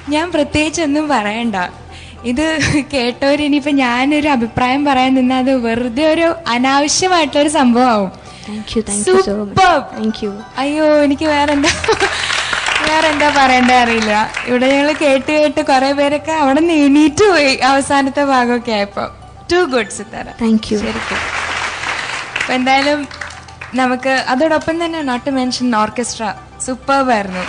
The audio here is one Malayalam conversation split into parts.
ഞാൻ പ്രത്യേകിച്ച് ഒന്നും പറയണ്ട ഇത് കേട്ടവർ ഇനിയിപ്പോ ഞാനൊരു അഭിപ്രായം പറയാൻ നിന്നാൽ അത് വെറുതെ ഒരു അനാവശ്യമായിട്ടുള്ളൊരു സംഭവമാവും thank you thank you so much Superb. Thank you അയ്യോ എനിക്ക് വേറെന്താ വേറെന്താ പറയണ്ട അറിയില്ല ഇവിടെ ഞങ്ങൾ കേട്ട് കേട്ട് കുറെ പേരൊക്കെ അവിടെ നിന്ന് എണീറ്റ് പോയി അവസാനത്തെ ഭാഗമൊക്കെ ആയപ്പോ too good Sithara thank you ശരിക്കും അപ്പൊ എന്തായാലും നമുക്ക് അതോടൊപ്പം തന്നെ നോട്ട് മെൻഷൻ ഓർക്കസ്ട്ര സൂപ്പർബായിരുന്നു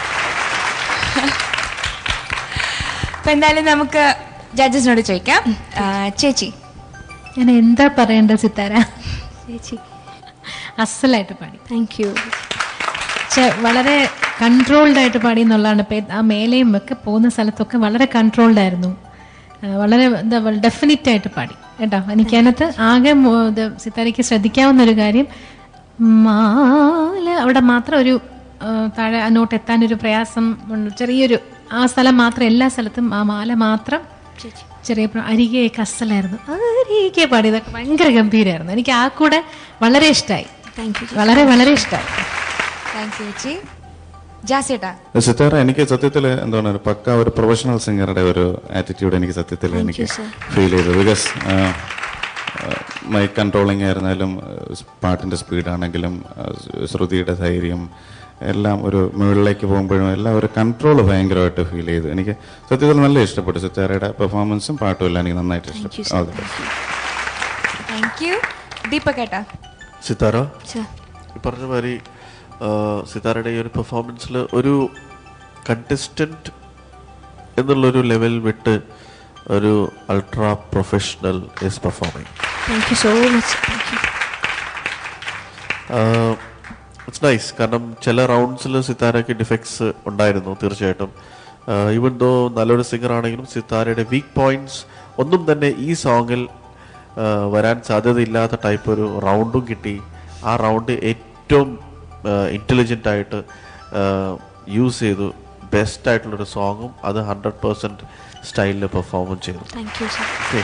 അപ്പൊ എന്തായാലും നമുക്ക് ജഡ്ജസിനോട് ചോദിക്കാം ആ, ചേച്ചി ഞാൻ എന്താ പറയണ്ട സിത്താര ചേച്ചി അസലായിട്ട് പാടി താങ്ക് യു ചെ- വളരെ കൺട്രോൾഡ് ആയിട്ട് പാടി എന്നുള്ളതാണ് ഇപ്പൊ ആ മേലെയും ഒക്കെ പോകുന്ന സ്ഥലത്തൊക്കെ വളരെ കൺട്രോൾഡ് ആയിരുന്നു ആ, വളരെ എന്താ ഡെഫിനറ്റ് ആയിട്ട് പാടി കേട്ടോ എനിക്ക് അതിനകത്ത് ആകെ മോ- ഇത് സിത്താരയ്ക്ക് ശ്രദ്ധിക്കാവുന്ന ഒരു കാര്യം മാല അവിടെ മാത്രം ഒരു ആ, താഴെ ആ നോട്ട് എത്താൻ ഒരു പ്രയാസം ഉണ്ട്. ചെറിയൊരു ആ സ്ഥലം മാത്രം എല്ലാ സ്ഥലത്തും ആ മാല മാത്രം ചെറിയ പ്ര- അരികെ കസലായിരുന്നു അരികെ പാടിയതൊക്കെ ഭയങ്കര ഗംഭീരമായിരുന്നു എനിക്ക് ആ കൂടെ വളരെ ഇഷ്ടമായി താങ്ക് യു വളരെ വളരെ ഇഷ്ടമായി താങ്ക് യു ചേച്ചി ജാസിയേട്ടാ സിത്താര എനിക്ക് സത്യത്തിൽ എന്താണ് ഒരു പക്ക ഒരു പ്രൊഫഷണൽ സിംഗറുടെ ഒരു ആറ്റിറ്റ്യൂഡ് എനിക്ക് സത്യത്തിൽ എനിക്ക് ഫീൽ ചെയ്തു ബിക്കോസ് മൈക്ക് കൺട്രോളിങ് ആയിരുന്നാലും ആ, പാട്ടിന്റെ സ്പീഡാണെങ്കിലും ആ, ശ്രുതിയുടെ ധൈര്യം എല്ലാം ഒരു മുകളിലേക്ക് പോകുമ്പോഴും എല്ലാം ഒരു കൺട്രോൾ ഭയങ്കരമായിട്ട് ഫീൽ ചെയ്തു എനിക്ക് സത്യത്തിൽ നല്ല ഇഷ്ടപ്പെട്ടു സിത്താരയുടെ പെർഫോമൻസും പാട്ടും എല്ലാം എനിക്ക് നന്നായിട്ട് ഇഷ്ടപ്പെട്ടു All the best. Thank you ദീപകേട്ടാ സിത്താര സർ ഈ പറഞ്ഞ മാതിരി ആ, സിത്താരയുടെ ഈ ഒരു പെർഫോമൻസിൽ ഒരു കണ്ടസ്റ്റന്റ് എന്നുള്ളൊരു ലെവൽ വിട്ട് ഒരു ultra professional is performing thank you so much thank you it's nice കാരണം ചില റൗണ്ട്സിൽ സിത്താരയ്ക്ക് ഡിഫക്ട്സ് ഉണ്ടായിരുന്നു തീർച്ചയായിട്ടും ഈവൻ ദോ നല്ലൊരു സിംഗർ ആണെങ്കിലും സിത്താരയുടെ വീക്ക് പോയിന്റ്സ് ഒന്നും തന്നെ ഈ സോങ്ങിൽ വരാൻ സാധ്യതയില്ലാത്ത ടൈപ്പ് ഒരു റൗണ്ടും കിട്ടി ആ റൗണ്ട് ഏറ്റവും ഇൻ്റലിജൻ്റ് ആയിട്ട് യൂസ് ചെയ്തു ബെസ്റ്റ് ആയിട്ടുള്ളൊരു സോങ്ങും അത് ഹൺഡ്രഡ് പേഴ്സൻറ്റ് സ്റ്റൈലിൽ പെർഫോമും ചെയ്തു താങ്ക് യു സർ ഓക്കെ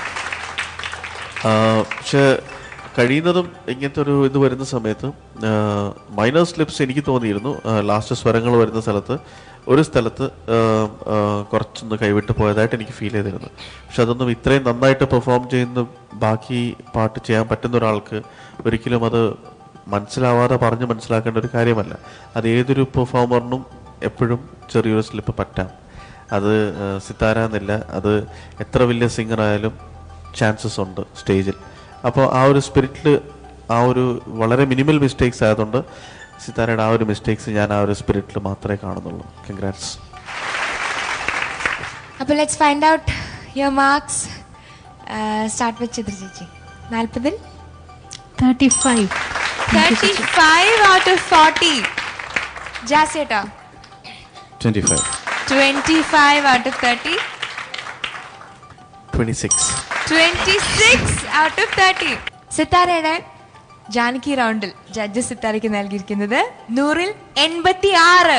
പക്ഷെ കഴിയുന്നതും ഇങ്ങനത്തെ ഒരു ഇത് വരുന്ന സമയത്ത് മൈനർ സ്ലിപ്സ് എനിക്ക് തോന്നിയിരുന്നു ലാസ്റ്റ് സ്വരങ്ങൾ വരുന്ന സ്ഥലത്ത് ഒരു സ്ഥലത്ത് ആ, ആ, കുറച്ചൊന്ന് കൈവിട്ട് പോയതായിട്ട് എനിക്ക് ഫീൽ ചെയ്തിരുന്നു പക്ഷെ അതൊന്നും ഇത്രയും നന്നായിട്ട് പെർഫോം ചെയ്യുന്ന ബാക്കി പാട്ട് ചെയ്യാൻ പറ്റുന്ന ഒരാൾക്ക് ഒരിക്കലും അത് മനസ്സിലാവാതെ പറഞ്ഞ് മനസ്സിലാക്കേണ്ട ഒരു കാര്യമല്ല അത് ഏതൊരു പെർഫോമറിനും എപ്പോഴും ചെറിയൊരു സ്ലിപ്പ് പറ്റാം അത് ആ, സിത്താര എന്നില്ല അത് എത്ര വലിയ സിംഗർ ആയാലും ചാൻസസ് ഉണ്ട് സ്റ്റേജിൽ അപ്പോൾ ആ ഒരു സ്പിരിറ്റിൽ ആ ഒരു വളരെ മിനിമൽ മിസ്റ്റേക്സ് ആയതുകൊണ്ട് സിത്താരയുടെ ആ ഒരു മിസ്റ്റേക്സ് ഞാൻ ആ ഒരു സ്പിരിറ്റിൽ മാത്രമേ കാണുന്നുള്ളൂ കൺഗ്രാറ്റ്സ് അപ്പൊ let's find out your marks start with Chithra ചേച്ചി നാൽപ്പതിൽ thirty five thirty five out of forty ജാസിയേട്ടാ 25 twenty five out of thirty twenty six twenty six out of thirty സിത്താരയുടെ ജാനകി റൗണ്ടിൽ ജഡ്ജ് സിത്താരയ്ക്ക് നൽകിയിരിക്കുന്നത് നൂറിൽ എൺപത്തി ആറ്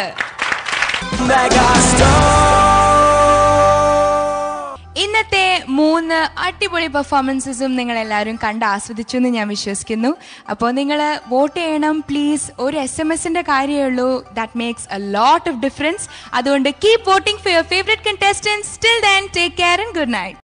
ഇന്നത്തെ മൂന്ന് അടിപൊളി പെർഫോമൻസസും നിങ്ങൾ എല്ലാവരും കണ്ട് ആസ്വദിച്ചു എന്ന് ഞാൻ വിശ്വസിക്കുന്നു അപ്പോൾ നിങ്ങൾ വോട്ട് ചെയ്യണം പ്ലീസ് ഒരു എസ് എം എസിന്റെ കാര്യമേ ഉള്ളൂ that makes a lot of difference അതുകൊണ്ട് keep voting for your favourite contestants still then take care and good night